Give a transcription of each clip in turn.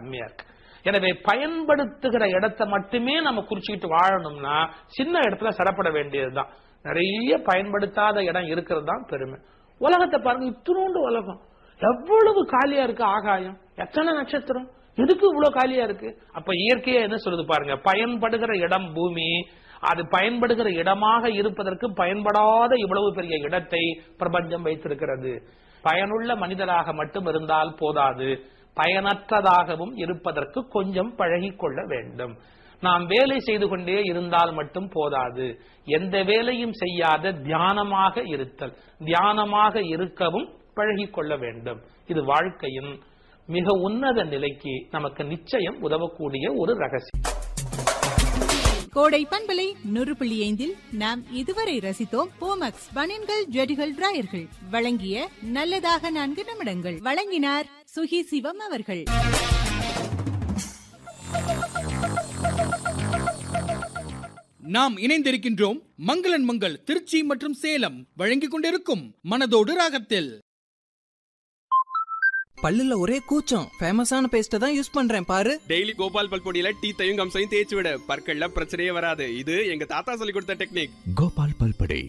கம்மியா இருக்கு எனவே பயன்படுத்துகிற இடத்தை மட்டுமே நம்ம குறிச்சுக்கிட்டு வாழணும்னா சின்ன இடத்துல சிறப்பட வேண்டியதுதான் நிறைய பயன்படுத்தாத இடம் இருக்கிறது தான் பெருமை உலகத்தை பாருங்க இத்தினோண்டு உலகம் எவ்வளவு காலியா இருக்கு ஆகாயம் எத்தனை நட்சத்திரம் எதுக்கு இவ்வளவு காலியா இருக்கு அப்ப இயற்கையா என்ன சொல்லுது பாருங்க பயன்படுகிற இடம் பூமி அது பயன்படுகிற இடமாக இருப்பதற்கு பயன்படாத இவ்வளவு பெரிய இடத்தை பிரபஞ்சம் வைத்திருக்கிறது பயனுள்ள மனிதராக மட்டும் இருந்தால் போதாது பயனற்றதாகவும் இருப்பதற்கு கொஞ்சம் பழகிக் கொள்ள வேண்டும் நாம் வேலை செய்து கொண்டே இருந்தால் மட்டும் போதாது எந்த வேலையும் செய்யாத தியானமாக இருத்தல் தியானமாக இருக்கவும் பழகிக் கொள்ள வேண்டும் இது வாழ்க்கையின் மிக உன்னத நிலைக்கு நமக்கு நிச்சயம் உதவக்கூடிய ஒரு ரகசியம் கோடை பண்பலை நூறு புள்ளி ஐந்தில் நாம் இதுவரை ரசித்தோம் போமக்ஸ் பனியன்கள் ஜெடிகள் டிராயர்கள் வழங்கிய நல்லதாக நான்கு நிமிடங்கள் வழங்கினார் சுகி சிவம் அவர்கள் நாம் இணைந்திருக்கின்றோம் மங்களன் மங்கள் திருச்சி மற்றும் சேலம் வழங்கிக் கொண்டிருக்கும் மனதோடு ராகத்தில் பல்லுல ஒரே கூச்சம் ஃபேமஸான பேஸ்ட தான் யூஸ் பண்றேன் பாரு டெய்லி கோபால் பல் பொடியில டீத்தையும் கம்சையும் தேய்ச்சி விட பற்கள்ல பிரச்சனையே வராது இது எங்க தாத்தா சொல்லி கொடுத்த டெக்னிக் கோபால் பல்படை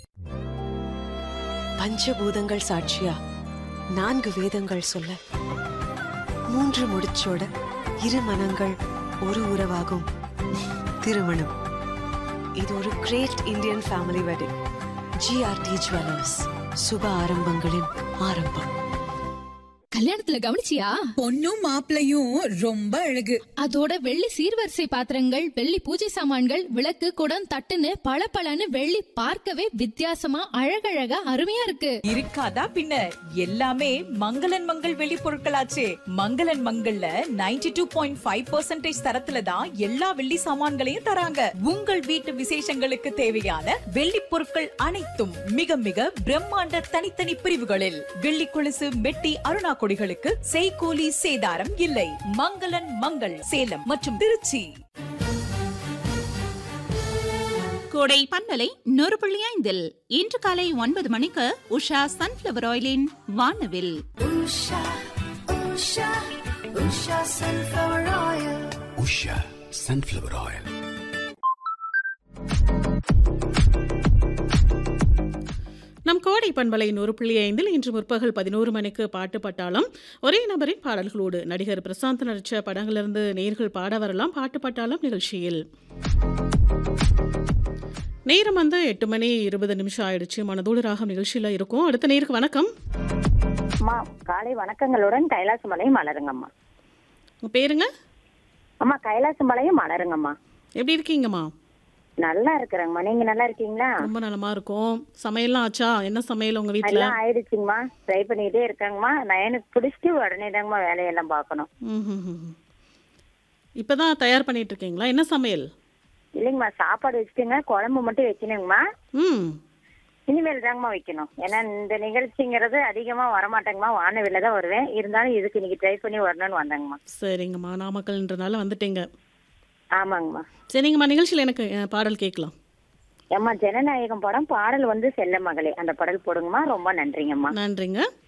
பஞ்சபூதங்கள் சாட்சியா நான்கு வேதங்கள் சொல்ல மூன்று முடிச்சோட இரு மனங்கள் ஒரு உறவாகும் திருமணம் இது ஒரு great Indian family wedding GRT Jewellers சுப ஆரம்பங்களின் ஆரம்பம் கல்யாணத்துல கவனிச்சியா பொண்ணும் மாப்பிளையும் ரொம்ப அழகு அதோட வெள்ளி சீர்வரிசை பாத்திரங்கள் வெள்ளி பூஜை சாமான்கள் விளக்கு குடம் தட்டுன்னு பளபளன்னு வெள்ளி பார்க்கவே வித்தியாசமா அழகழகா அருமையா இருக்கு இருக்காதா பின்ன எல்லாமே மங்களன் மங்கள் வெளி பொருட்களாச்சே மங்களன் மங்கள்ல 92.5% டூ பாயிண்ட் ஃபைவ் தரத்துல தான் எல்லா வெள்ளி சாமான்களையும் தராங்க உங்கள் வீட்டு விசேஷங்களுக்கு தேவையான வெள்ளி பொருட்கள் அனைத்தும் மிக மிக பிரம்மாண்ட தனித்தனி பிரிவுகளில் வெள்ளி கொலுசு மெட்டி அருணா கொடிகளுக்கு செய்கூலி சேதாரம் இல்லை மங்களன் மங்கள் சேலம் மற்றும் திருச்சி கோடை பண்பலை நூறு புள்ளி ஐந்தில் இன்று காலை ஒன்பது மணிக்கு உஷா சன்ஃபிளவர் ஆயிலின் வானவில் உஷா சன்ஃபிளவர் ஆயில் நம் கோடை பண்பலை நூறு புள்ளி ஐந்தில் இன்று முற்பகல் பதினோரு மணிக்கு பாட்டு பட்டாளம் ஒரே நபரின் பாடல்களோடு நடிகர் பிரசாந்த் நடித்த படங்களிலிருந்து நேர்கள் பாட வரலாம் பாட்டு பட்டாளம் நிகழ்ச்சியில் நேரம் வந்து எட்டு மணி இருபது நிமிஷம் ஆயிடுச்சு மனதோடு ராகம் நிகழ்ச்சியில் இருக்கும் அடுத்த நேருக்கு வணக்கம் அம்மா காலை வணக்கங்களுடன் கைலாசமலையும் மலருங்கம்மா உங்க பேருங்க அம்மா கைலாசமலையும் மலருங்கம்மா எப்படி இருக்கீங்கம்மா நல்லா இருக்கிறேங்கம்மா நீங்க நல்லா இருக்கீங்களா ரொம்ப நலமா இருக்கும் சமையல்லாம் ஆச்சா என்ன சமையல் உங்க வீட்டில் எல்லாம் ஆயிடுச்சுங்கம்மா ட்ரை பண்ணிட்டே இருக்காங்கம்மா நான் எனக்கு பிடிச்சிட்டு உடனே தாங்கம்மா வேலையெல்லாம் பார்க்கணும் இப்பதான் தயார் பண்ணிட்டு இருக்கீங்களா என்ன சமையல் இல்லைங்கம்மா சாப்பாடு வச்சுட்டுங்க குழம்பு மட்டும் வச்சுனுங்கம்மா ம் இனிமேல் தாங்கம்மா வைக்கணும் ஏன்னா இந்த நிகழ்ச்சிங்கிறது அதிகமா வரமாட்டேங்கம்மா வானவில்ல தான் வருவேன் இருந்தாலும் இதுக்கு இன்னைக்கு ட்ரை பண்ணி வரணும்னு வந்தாங்கம்மா சரிங்கம்மா நாமக்கல்ன்றனால வந்துட்டீங்க ஆமாங்கம்மா சரிங்கம்மா நிகழ்ச்சியில் எனக்கு அஹ், பாடல் கேட்கலாம் ஏம்மா ஜனநாயகம் படம் பாடல் வந்து செல்ல மகளே அந்த பாடல் போடுங்கம்மா ரொம்ப நன்றிங்கம்மா நன்றிங்க